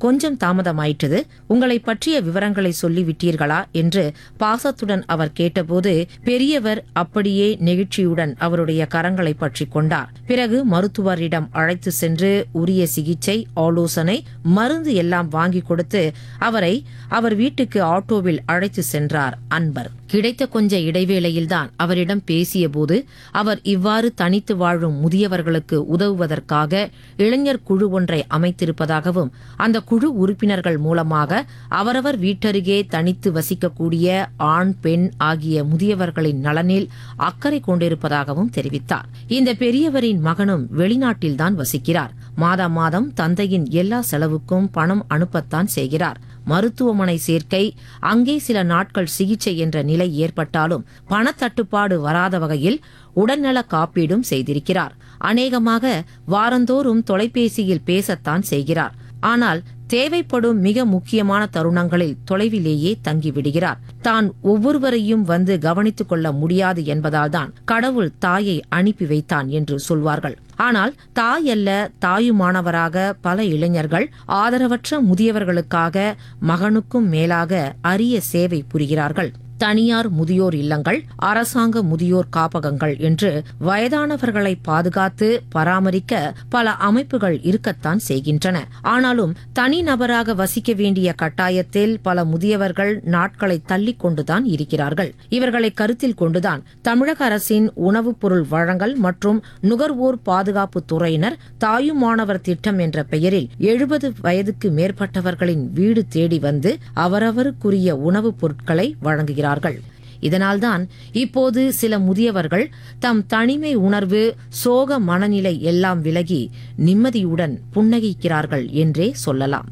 கொஞ்சம் தாமதமாயிற்றது உங்களை பற்றிய விவரங்களை சொல்லிவிட்டீர்களா என்று பாசத்துடன் அவர் கேட்டபோது பெரியவர் அப்படியே நெகிழ்ச்சியுடன் அவருடைய கரங்களை பற்றிக் கொண்டார் பிறகு மருத்துவரிடம் அழைத்து சென்று உரிய சிகிச்சை ஆலோசனை மருந்து எல்லாம் வாங்கி கொடுத்து அவரை அவர் வீட்டுக்கு ஆட்டோவில் அழைத்து சென்றார் அன்பர் கிடைத்த கொஞ்ச இடைவேளையில்தான் அவரிடம் பேசியபோது அவர் இவ்வாறு தனித்து வாழும் முதியவர்களுக்கு உதவுவதற்காக இளைஞர் குழு ஒன்றை அமைத்திருப்பதாகவும் அந்த குழு உறுப்பினர்கள் மூலமாக அவரவர் வீட்டருகே தனித்து வசிக்கக்கூடிய ஆண் பெண் ஆகிய முதியவர்களின் நலனில் அக்கறை கொண்டிருப்பதாகவும் தெரிவித்தார் இந்த பெரியவரின் மகனும் வெளிநாட்டில்தான் வசிக்கிறார் மாதா மாதம் தந்தையின் எல்லா செலவுக்கும் பணம் அனுப்பத்தான் செய்கிறார் மருத்துவமனை சேர்க்கை அங்கே சில நாட்கள் சிகிச்சை என்ற நிலை ஏற்பட்டாலும் பணத்தட்டுப்பாடு வராத வகையில் உடல்நல காப்பீடும் செய்திருக்கிறார் அநேகமாக வாரந்தோறும் தொலைபேசியில் பேசத்தான் செய்கிறார் ஆனால் தேவைப்படும் மிக முக்கியமான தருணங்களில் தொலைவிலேயே தங்கிவிடுகிறார் தான் ஒவ்வொருவரையும் வந்து கவனித்துக் கொள்ள முடியாது என்பதால்தான் கடவுள் தாயை அனுப்பி வைத்தான் என்று சொல்வார்கள் ஆனால் தாய் அல்ல தாயுமானவராக பல இளைஞர்கள் ஆதரவற்ற முதியவர்களுக்காக மகனுக்கும் மேலாக அரிய சேவை புரிகிறார்கள் தனியார் முதியோர் இல்லங்கள் அரசாங்க முதியோர் காப்பகங்கள் என்று வயதானவர்களை பாதுகாத்து பராமரிக்க பல அமைப்புகள் இருக்கத்தான் செய்கின்றன ஆனாலும் தனிநபராக வசிக்க வேண்டிய கட்டாயத்தில் பல முதியவர்கள் நாட்களை தள்ளிக் கொண்டுதான் இருக்கிறார்கள் இவர்களை கருத்தில் கொண்டுதான் தமிழக அரசின் உணவுப் பொருள் வழங்கல் மற்றும் நுகர்வோர் பாதுகாப்பு துறையினர் தாயுமானவர் திட்டம் என்ற பெயரில் எழுபது வயதுக்கு மேற்பட்டவர்களின் வீடு தேடி வந்து அவரவருக்குரிய உணவுப் பொருட்களை வழங்குகிறார்கள் இதனால்தான் இப்போது சில முதியவர்கள் தம் தனிமை உணர்வு சோக மனநிலை எல்லாம் விலகி நிம்மதியுடன் புன்னகைக்கிறார்கள் என்றே சொல்லலாம்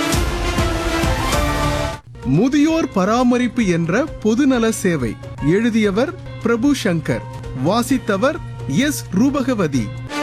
முதியோர் பராமரிப்பு என்ற பொதுநல சேவை எழுதியவர் பிரபு சங்கர் வாசித்தவர் எஸ் ரூபகவதி